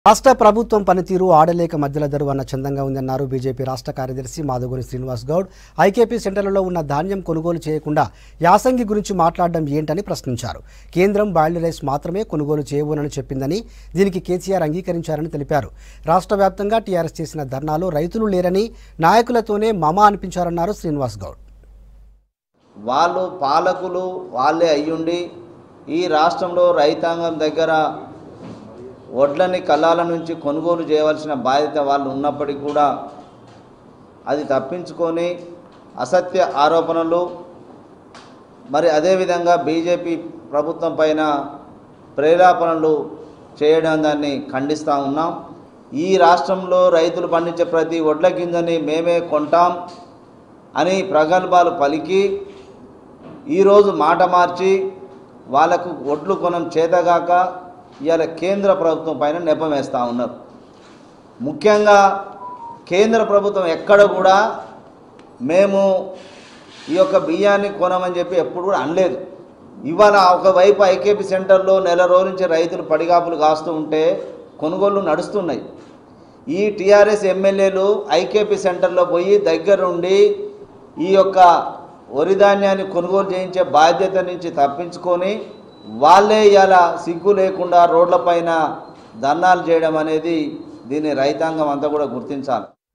రాష్ట్ర ప్రభుత్వం పనితీరు ఆడలేక మధ్యల దరువు అన్న చందంగా ఉందన్నారు బీజేపీ రాష్ట్ర కార్యదర్శి మాధుగుని శ్రీనివాస్ గౌడ్ ఐకేపీ సెంటర్లలో ఉన్న ధాన్యం కొనుగోలు చేయకుండా యాసంగి గురించి మాట్లాడడం ఏంటని ప్రశ్నించారు కేంద్రం బాయిల్డ్ రైస్ మాత్రమే కొనుగోలు చేయబోనని చెప్పిందని దీనికి కేసీఆర్ అంగీకరించారని తెలిపారు రాష్ట్ర వ్యాప్తంగా టీఆర్ఎస్ చేసిన ధర్నాలో రైతులు లేరని నాయకులతోనే మమ అనిపించారన్నారు శ్రీనివాస్ గౌడ్ వాళ్ళు పాలకులు వాళ్ళే అయ్యుండి ఈ రాష్ట్రంలో రైతాంగం దగ్గర వడ్లని కళ్ళాల నుంచి కొనుగోలు చేయవలసిన బాధ్యత వాళ్ళు ఉన్నప్పటికీ కూడా అది తప్పించుకొని అసత్య ఆరోపణలు మరి అదేవిధంగా బీజేపీ ప్రభుత్వం పైన ప్రేరేపణలు చేయడం దాన్ని ఖండిస్తూ ఉన్నాం ఈ రాష్ట్రంలో రైతులు పండించే ప్రతి వడ్ల గింజని మేమే కొంటాం అని ప్రగల్భాలు పలికి ఈరోజు మాట మార్చి వాళ్ళకు ఒడ్లు కొనం చేతగాక ఇవాళ కేంద్ర ప్రభుత్వం పైన నెపం వేస్తూ ఉన్నారు ముఖ్యంగా కేంద్ర ప్రభుత్వం ఎక్కడ కూడా మేము ఈ యొక్క బియ్యాన్ని కొనమని చెప్పి ఎప్పుడు కూడా అనలేదు ఇవాళ ఒకవైపు ఐకేపీ సెంటర్లో నెల రోజుల నుంచి రైతులు పడిగాపులు కాస్తూ ఉంటే కొనుగోళ్లు నడుస్తున్నాయి ఈ టీఆర్ఎస్ ఎమ్మెల్యేలు ఐకేపీ సెంటర్లో పోయి దగ్గరుండి ఈ యొక్క వరి ధాన్యాన్ని కొనుగోలు చేయించే బాధ్యత నుంచి తప్పించుకొని వాళ్ళే ఇలా సిగ్గు లేకుండా రోడ్లపైన ధర్నాలు చేయడం అనేది దీన్ని రైతాంగం అంతా కూడా గుర్తించాలి